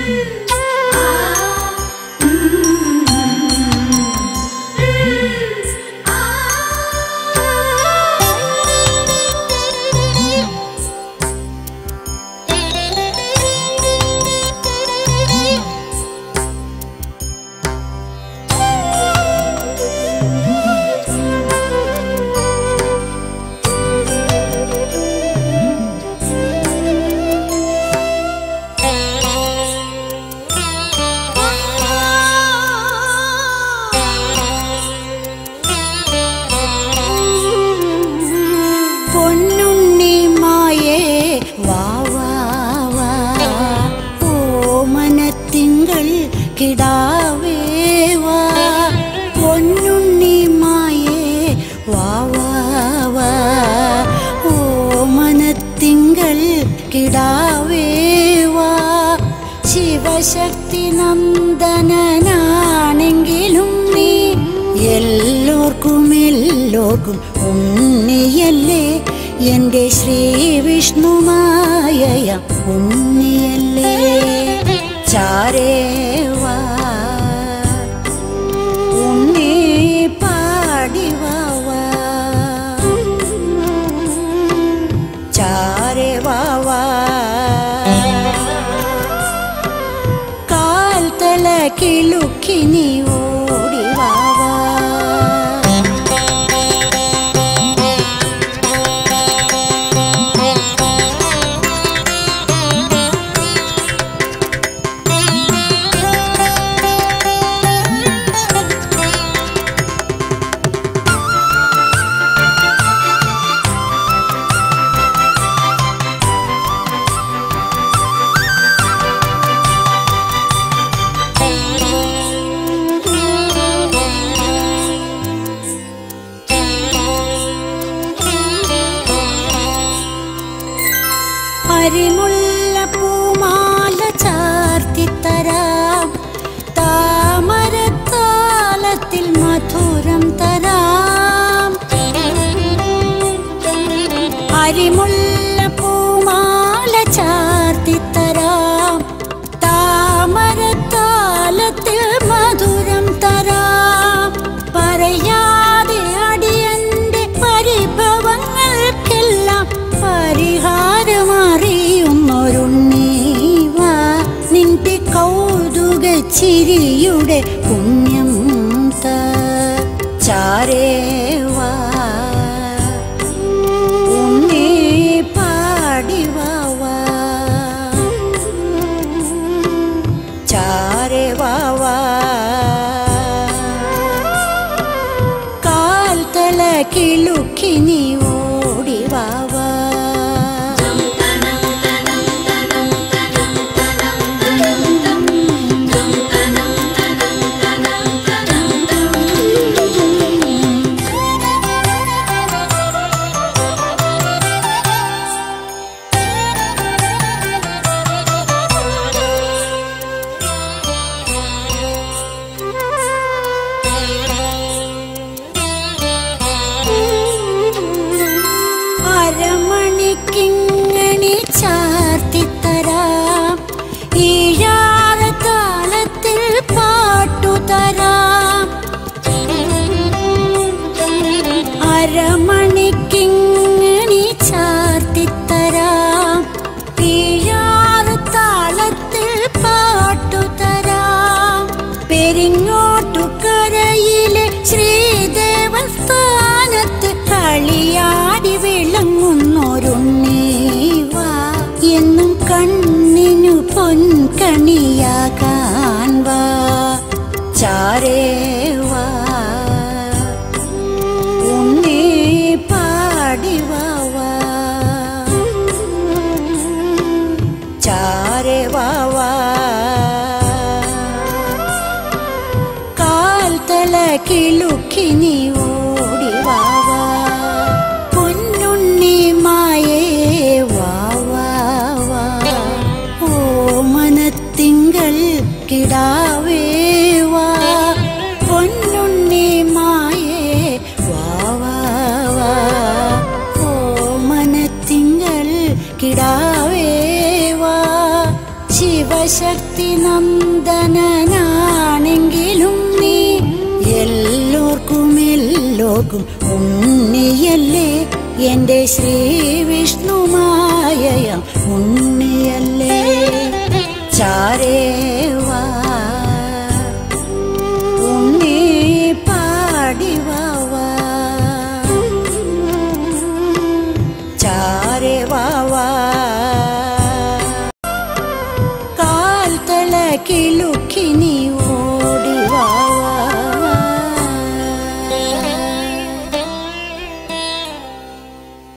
പൊന്നുണ്ണി മായേ വാ വാ വാ ഓമനത്തിങ്കൾ കിടാവേ വാ പൊന്നുണ്ണി മായേ വാ വാ വാ ഓമനത്തിങ്കൾ കിടാവേ വാ ശിവശക്തി നന്ദനാണെങ്കിലും നീ എല്ലോർക്കും എല്ലോർക്കും ഉണ്ണിയല്ലേ എൻ്റെ ശ്രീ വിഷ്ണുമായ ഉണ്ണിയല്ലേ ചാരേവാ ഉണ്ണി പാടിവാവാ ചാരേവാവാ കാൽ തല കിളുക്കി നീ ഓടിവാവാ അരിമുല്ല പൂമാല ചാർത്തിത്തരാം താമരത്താലത്തിൽ മധുരം തരാം അരിമുല്ല പൂമാല ചാർത്തിത്തരാം താമരത്താലത്തിൽ മധുരം തരാം പറയാതെ അടിയന്റെ പരിഭവങ്ങൾക്കെല്ലാം പരിഹാരമറിയുന്നൊരുണ്ണീവ നിന്റെ കൗതുക ചിരിയുടെ പുണ്യം ത ചാരേവാ ഉണ്ണി പാടിവാവാ ചാരേവാവാ കാൽ തല കിളുക്കി നീ ഓടിവാവാ അരമണിക്കിങ്ങണി ചാർത്തിത്തരാം ഈഴാറ താളത്തിൽ പാട്ടുതരാം അരമണിക്കിങ്ങണി ചാർത്തിത്തരാം ഈഴാറ താളത്തിൽ പാട്ടുതരാം പെരിങ്ങോട്ടുകരയിലെ ശ്രീദേവസ്ഥാനത്ത് കളിയാടി വിളങ്ങുന്നൊരുണ്ണീവാ എന്നും കണ്ണിനു പൊൻകണിയാകാൻ വാ ചാരേവാ ഉണ്ണി പാടിവാവാ ചാരേവാവാ കാൽ തല കിളുക്കി നീ ഓടിവാവാ പൊന്നുണ്ണി മായേ വാവാ ഓ മനത്തിങ്കൾ കിടാവേ വാ പൊന്നുണ്ണി മായേ വാവാ ഓ മനത്തിങ്കൾ കിടാവേ വാ ശിവ ശക്തി നന്ദനാണെങ്കിലും നീ എല്ലോർക്കും എല്ലോർക്കും ഉണ്ണിയല്ലേ എന്റെ ശ്രീ വിഷ്ണുമായ ഉണ്ണിയല്ലേ ചാരേവാ ഉണ്ണി പാടിവാവാ ചാരേവാവാ കാൽ തളക്കിലുക്കി നീ